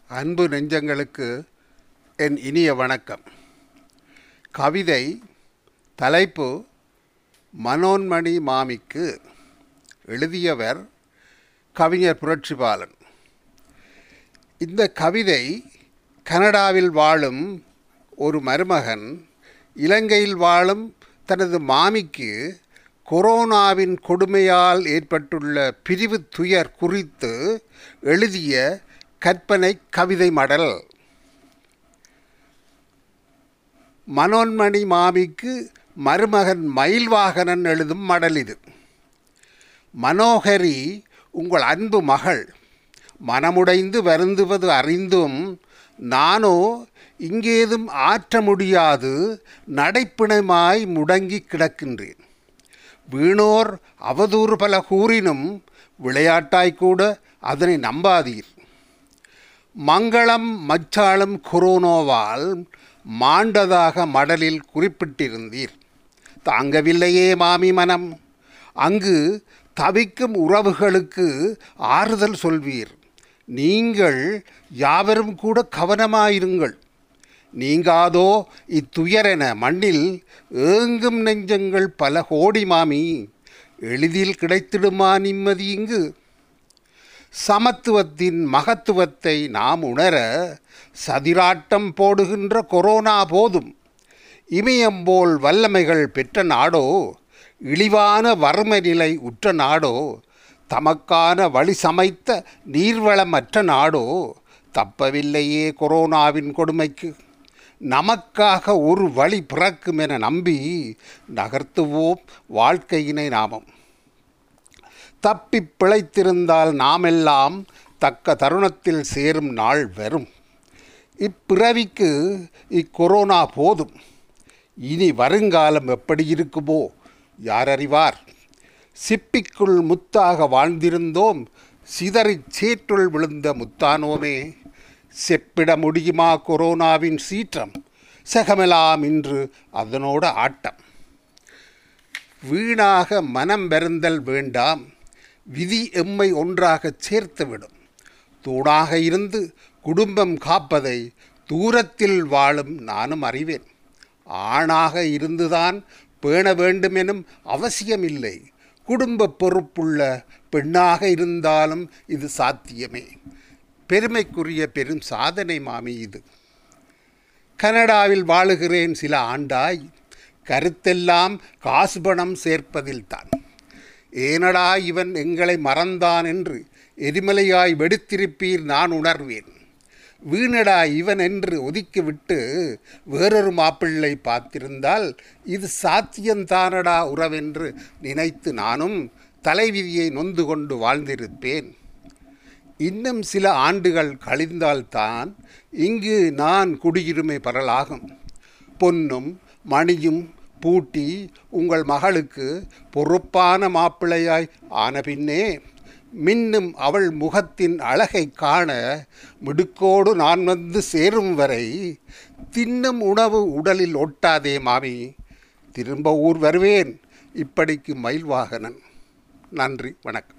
அன்பு நெஞ்சங்களுக்கு என் இனிய வணக்கம் கவிதை தலைப்பு மனோன்மணி மாமிக்கு எழுதியவர் கவிஞர் புரட்சிபாலன் இந்த கவிதை கனடாவில் வாழும் ஒரு மருமகன் இலங்கையில் வாழும் தனது மாமிக்கு கொரோனாவின் கொடுமையால் ஏற்பட்டுள்ள பிரிவு துயர் குறித்து எழுதிய கற்பனை கவிதை மடல் மனோன்மணி மாமிக்கு மருமகன் மயில்வாகனன் எழுதும் மடல் இது மனோகரி உங்கள் அன்பு மகள் மனமுடைந்து வருந்துவது அறிந்தும் நானோ இங்கேதும் ஆற்ற முடியாது நடைப்பிணமாய் முடங்கி கிடக்கின்றேன் வீணோர் அவதூறு பல கூறினும் விளையாட்டாய்க்கூட அதனை நம்பாதீர் மங்களம் மச்சாளும் கொரோனோவால் மாண்டதாக மடலில் குறிப்பிட்டிருந்தீர் தாங்கவில்லையே மாமி மனம் அங்கு தவிக்கும் உறவுகளுக்கு ஆறுதல் சொல்வீர் நீங்கள் யாவரும் கூட கவனமாயிருங்கள் நீங்காதோ இத்துயரென மண்ணில் ஏங்கும் நெஞ்சங்கள் பல கோடி மாமி எளிதில் கிடைத்திடுமா நிம்மதி இங்கு சமத்துவத்தின் மகத்துவத்தை நாம் உணர சதிராட்டம் போடுகின்ற கொரோனா போதும் இமயம்போல் வல்லமைகள் பெற்ற நாடோ இழிவான வறுமை நிலை உற்ற நாடோ தமக்கான வழி சமைத்த நீர்வளமற்ற நாடோ தப்பவில்லையே கொரோனாவின் கொடுமைக்கு நமக்காக ஒரு வழி பிறக்கும் என நம்பி நகர்த்துவோம் வாழ்க்கையினை நாமம் தப்பி பிழைத்திருந்தால் நாமெல்லாம் தக்க தருணத்தில் சேரும் நாள் வரும் இப்பிறவிக்கு இக்கொரோனா போதும் இனி வருங்காலம் எப்படி இருக்குமோ யார் அறிவார் சிப்பிக்குள் முத்தாக வாழ்ந்திருந்தோம் சிதறிச் சேற்றுள் விழுந்த முத்தானோமே செப்பிட முடியுமா கொரோனாவின் சீற்றம் சகமெலாம் இன்று அதனோட ஆட்டம் வீணாக மனம் வருந்தல் வேண்டாம் விதி எம்மை ஒன்றாகச் சேர்த்துவிடும் தூணாக இருந்து குடும்பம் காப்பதை தூரத்தில் வாழும் நானும் அறிவேன் ஆணாக இருந்துதான் பேண வேண்டுமெனும் அவசியமில்லை குடும்ப பொறுப்புள்ள பெண்ணாக இருந்தாலும் இது சாத்தியமே பெருமைக்குரிய பெரும் சாதனை மாமி இது கனடாவில் வாழுகிறேன் சில ஆண்டாய் கருத்தெல்லாம் காசு பணம் சேர்ப்பதில்தான் ஏனடா இவன் எங்களை மறந்தான் என்று எரிமலையாய் வெடித்திருப்பீர் நான் உணர்வேன் வீணடா இவன் என்று ஒதுக்கிவிட்டு வேறொரு மாப்பிள்ளை பார்த்திருந்தால் இது சாத்தியந்தானடா உறவென்று நினைத்து நானும் தலைவிதியை நொந்து கொண்டு வாழ்ந்திருப்பேன் இன்னும் சில ஆண்டுகள் கழிந்தால்தான் இங்கு நான் குடியுரிமை பெறலாகும் பொன்னும் மணியும் பூட்டி உங்கள் மகளுக்கு பொறுப்பான மாப்பிள்ளையாய் ஆன பின்னே மின்னும் அவள் முகத்தின் அழகை காண மிடுக்கோடு நான் வந்து சேரும் வரை தின்னும் உணவு உடலில் ஒட்டாதே மாமி திரும்ப ஊர் வருவேன் இப்படிக்கு மயில்வாகனன் நன்றி வணக்கம்